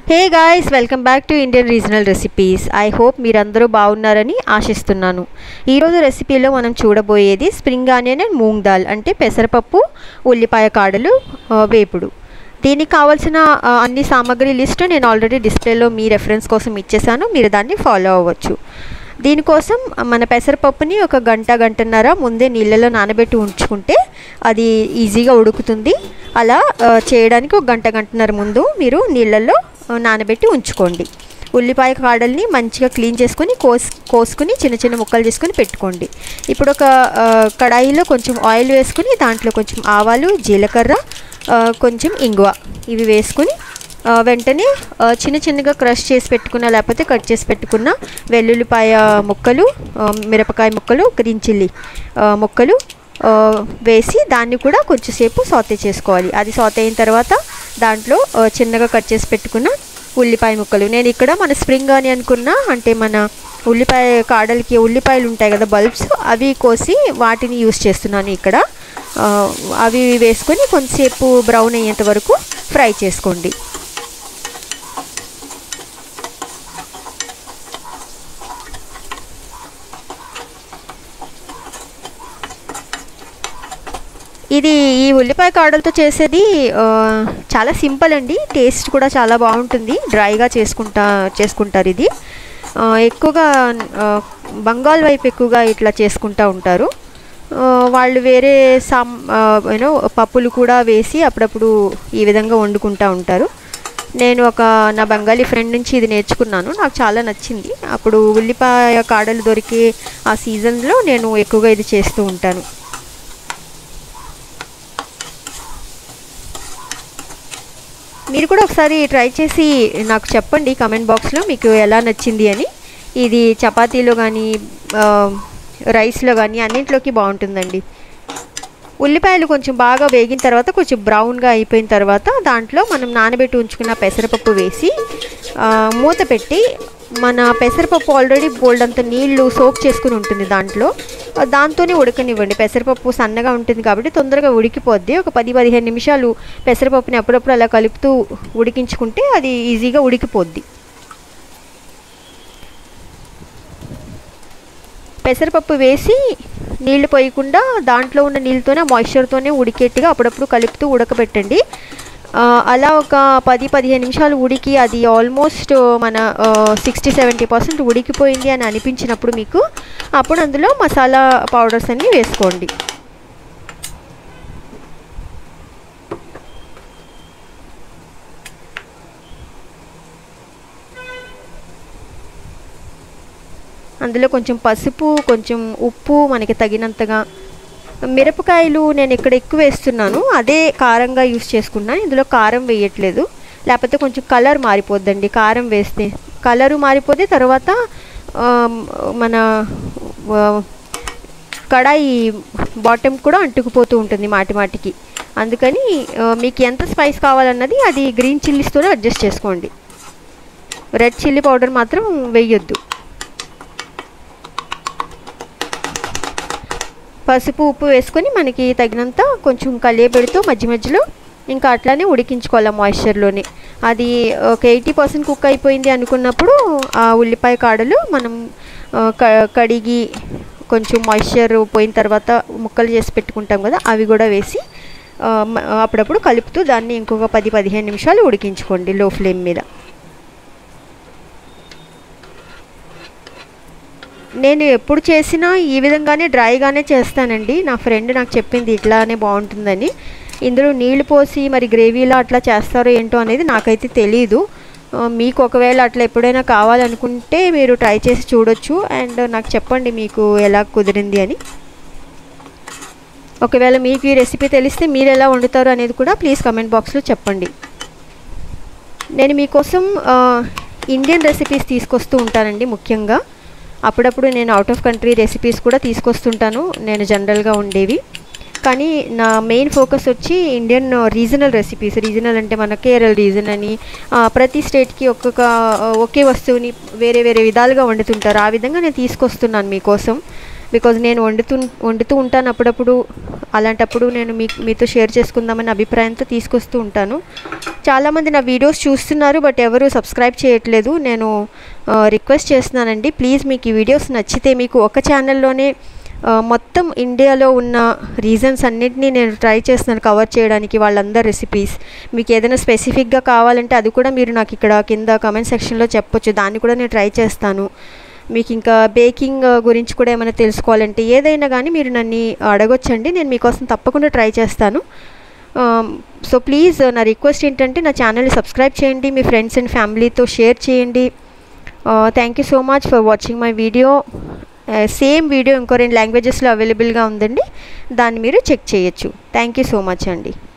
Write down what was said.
hey guys welcome back to Indian regional recipes I hope మీరందరూ బాగున్నారని ఆశిస్తున్నాను ఈరోజు రెసిపీలో మనం చూడబోయేది spring onion and moong dal అంటే పెసరపప్పు ఉల్లిపాయ కాడలు ఆ, వేపుడు దీనికి కావాల్సిన ఆ, అన్ని సామాగ్రి లిస్ట్ నేను ఆల్రెడీ డిస్ప్లేలో మీ రెఫరెన్స్ కోసం ఇచ్చేసాను మీరు దాన్ని ఫాలో అవ్వచ్చు దీనికోసం మన పెసరపప్పుని ఒక గంట గంటన్నర ముందే నీళ్ళలో నానబెట్టి ఉంచుకుంటే అది ఈజీగా ఉడుకుతుంది అలా ఆ, చేయడానికి ఒక గంట గంటన్నర ముందు మీరు నీళ్ళల్లో ఆ, నానబెట్టి ఉంచుకోండి ఉల్లిపాయ కాడల్ని మంచిగా క్లీన్ చేసుకొని కోస్ కోసుకుని చిన్న చిన్న ముక్కలు చేసుకొని పెట్టుకోండి ఇప్పుడు ఒక ఆ, కడాయిలో కొంచెం ఆయిల్ వేసుకుని దాంట్లో కొంచెం ఆవాలు జీలకర్ర ఆ, కొంచెం ఇంగువ ఇవి వేసుకుని ఆ, వెంటనే ఆ, చిన్న చిన్నగా క్రష్ చేసి పెట్టుకున్న లేకపోతే కట్ చేసి పెట్టుకున్న వెల్లుల్లిపాయ ముక్కలు ఆ, మిరపకాయ ముక్కలు గ్రీన్ చిల్లీ ఆ, ముక్కలు ఆ, వేసి దాన్ని కూడా కొంచెంసేపు సాతే చేసుకోవాలి అది సాతే అయిన తర్వాత దాంట్లో ఆ, చిన్నగా కట్ చేసి పెట్టుకున్న ఉల్లిపాయ ముక్కలు నేను ఇక్కడ మన స్ప్రింగ్ అని అనుకున్న అంటే మన ఉల్లిపాయ కాడలకి ఉల్లిపాయలు ఉంటాయి కదా బల్బ్స్ అవి కోసి వాటిని యూస్ చేస్తున్నాను ఇక్కడ ఆ, అవి వేసుకొని కొంతసేపు బ్రౌన్ అయ్యేంత వరకు ఫ్రై చేసుకోండి ఇది ఈ ఉల్లిపాయ కాడలతో చేసేది ఆ, చాలా సింపుల్ అండి టేస్ట్ కూడా చాలా బాగుంటుంది డ్రైగా చేసుకుంటా చేసుకుంటారు ఇది ఆ, ఎక్కువగా ఆ, బంగాల్ వైపు ఎక్కువగా ఇట్లా చేసుకుంటూ ఉంటారు ఆ, వాళ్ళు వేరే సామ్ యూనో పప్పులు కూడా వేసి అప్పుడప్పుడు ఈ విధంగా వండుకుంటూ ఉంటారు నేను ఒక నా బెంగాలీ ఫ్రెండ్ నుంచి ఇది నేర్చుకున్నాను నాకు చాలా నచ్చింది అప్పుడు ఉల్లిపాయ కాడలు దొరికే ఆ సీజన్లో నేను ఎక్కువగా ఇది చేస్తూ ఉంటాను మీరు కూడా ఒకసారి ట్రై చేసి నాకు చెప్పండి కమెంట్ బాక్స్లో మీకు ఎలా నచ్చింది అని ఇది చపాతీలో కానీ రైస్లో కానీ అన్నింటిలోకి బాగుంటుందండి ఉల్లిపాయలు కొంచెం బాగా వేగిన తర్వాత కొంచెం బ్రౌన్గా అయిపోయిన తర్వాత దాంట్లో మనం నానబెట్టి ఉంచుకున్న పెసరపప్పు వేసి ఆ, మూత పెట్టి మన పెసరపప్పు ఆల్రెడీ బోల్డ్ అంత నీళ్లు సోక్ చేసుకుని ఉంటుంది దాంట్లో ఆ, దాంతోనే ఉడకనివ్వండి పెసరపప్పు సన్నగా ఉంటుంది కాబట్టి తొందరగా ఉడికిపోద్ది ఒక పది పదిహేను నిమిషాలు పెసరపప్పుని అప్పుడప్పుడు అలా కలుపుతూ ఉడికించుకుంటే అది ఈజీగా ఉడికిపోద్ది పెసరపప్పు వేసి నీళ్లు పోయకుండా దాంట్లో ఉన్న నీళ్ళతోనే మాయిశ్చర్తోనే ఉడికేట్టుగా అప్పుడప్పుడు కలుపుతూ ఉడకబెట్టండి ఆ, అలా ఒక పది పదిహేను నిమిషాలు ఉడికి అది ఆల్మోస్ట్ మన సిక్స్టీ సెవెంటీ పర్సెంట్ ఉడికిపోయింది అని అనిపించినప్పుడు మీకు అప్పుడు అందులో మసాలా పౌడర్స్ అన్నీ వేసుకోండి అందులో కొంచెం పసుపు కొంచెం ఉప్పు మనకి తగినంతగా మిరపకాయలు నేను ఇక్కడ ఎక్కువ వేస్తున్నాను అదే కారంగా యూస్ చేసుకున్నాను ఇందులో కారం వేయట్లేదు లేకపోతే కొంచెం కలర్ మారిపోద్దండి కారం వేస్తే కలరు మారిపోతే తర్వాత ఆ, మన ఆ, కడాయి బాటమ్ కూడా అంటుకుపోతూ ఉంటుంది మాటి మాటికి అందుకని ఆ, మీకు ఎంత స్పైస్ కావాలన్నది అది గ్రీన్ చిల్లీస్తోనే అడ్జస్ట్ చేసుకోండి రెడ్ చిల్లీ పౌడర్ మాత్రం వేయొద్దు పసుపు ఉప్పు వేసుకొని మనకి తగినంత కొంచెం కలియబెడుతూ మధ్య మధ్యలో ఇంకా అట్లానే ఉడికించుకోవాలి మాయిశ్చర్లోనే అది ఒక ఎయిటీ పర్సెంట్ కుక్ అయిపోయింది అనుకున్నప్పుడు ఆ ఉల్లిపాయ కాడలు మనం ఆ, క- కడిగి కొంచెం మాయిశ్చర్ పోయిన తర్వాత ముక్కలు చేసి పెట్టుకుంటాం కదా అవి కూడా వేసి ఆ, మ- అప్పుడప్పుడు కలుపుతూ దాన్ని ఇంకొక పది పదిహేను నిమిషాలు ఉడికించుకోండి లో ఫ్లేమ్ మీద నేను ఎప్పుడు చేసినా ఈ విధంగానే డ్రైగానే చేస్తానండి నా ఫ్రెండ్ నాకు చెప్పింది ఇట్లానే బాగుంటుందని ఇందులో నీళ్లు పోసి మరి గ్రేవీలా అట్లా చేస్తారో ఏంటో అనేది నాకైతే తెలియదు ఆ, మీకు ఒకవేళ అట్లా ఎప్పుడైనా కావాలనుకుంటే మీరు ట్రై చేసి చూడొచ్చు అండ్ నాకు చెప్పండి మీకు ఎలా కుదిరింది అని ఒకవేళ మీకు ఈ రెసిపీ తెలిస్తే మీరు ఎలా వండుతారు అనేది కూడా ప్లీజ్ కమెంట్ బాక్స్లో చెప్పండి నేను మీకోసం ఆ, ఇండియన్ రెసిపీస్ తీసుకొస్తూ ఉంటానండి ముఖ్యంగా అప్పుడప్పుడు నేను అవుట్ ఆఫ్ కంట్రీ రెసిపీస్ కూడా తీసుకొస్తుంటాను నేను జనరల్గా ఉండేవి కానీ నా మెయిన్ ఫోకస్ వచ్చి ఇండియన్ రీజనల్ రెసిపీస్ రీజనల్ అంటే మన కేరళ రీజన్ అని ఆ, ప్రతి స్టేట్కి ఒక్కొక్క ఆ, ఒకే వస్తువుని వేరే వేరే విధాలుగా వండుతుంటారు ఆ విధంగా నేను తీసుకొస్తున్నాను మీకోసం బికాజ్ నేను వండుతూ వండుతూ ఉంటాను అప్పుడప్పుడు అలాంటప్పుడు నేను మీ మీతో షేర్ చేసుకుందామని అభిప్రాయంతో తీసుకొస్తూ ఉంటాను చాలామంది నా వీడియోస్ చూస్తున్నారు బట్ ఎవరు సబ్స్క్రైబ్ చేయట్లేదు నేను రిక్వెస్ట్ చేస్తున్నానండి ప్లీజ్ మీకు ఈ వీడియోస్ నచ్చితే మీకు ఒక ఛానల్లోనే ఆ, మొత్తం ఇండియాలో ఉన్న రీజన్స్ అన్నిటినీ నేను ట్రై చేస్తున్నాను కవర్ చేయడానికి వాళ్ళందరి రెసిపీస్ మీకు ఏదైనా స్పెసిఫిక్గా కావాలంటే అది కూడా మీరు నాకు ఇక్కడ కింద కమెంట్ సెక్షన్లో చెప్పొచ్చు దాన్ని కూడా నేను ట్రై చేస్తాను మీకు ఇంకా బేకింగ్ గురించి కూడా ఏమైనా తెలుసుకోవాలంటే ఏదైనా కానీ మీరు నన్ను అడగొచ్చండి నేను మీకోసం తప్పకుండా ట్రై చేస్తాను సో ప్లీజ్ నా రిక్వెస్ట్ ఏంటంటే నా ఛానల్ని సబ్స్క్రైబ్ చేయండి మీ ఫ్రెండ్స్ అండ్ ఫ్యామిలీతో షేర్ చేయండి thank you so much for watching my video same video ఇంకో రెండు లాంగ్వేజెస్లో అవైలబుల్గా ఉందండి దాన్ని మీరు చెక్ చేయొచ్చు థ్యాంక్ యూ సో మచ్ అండి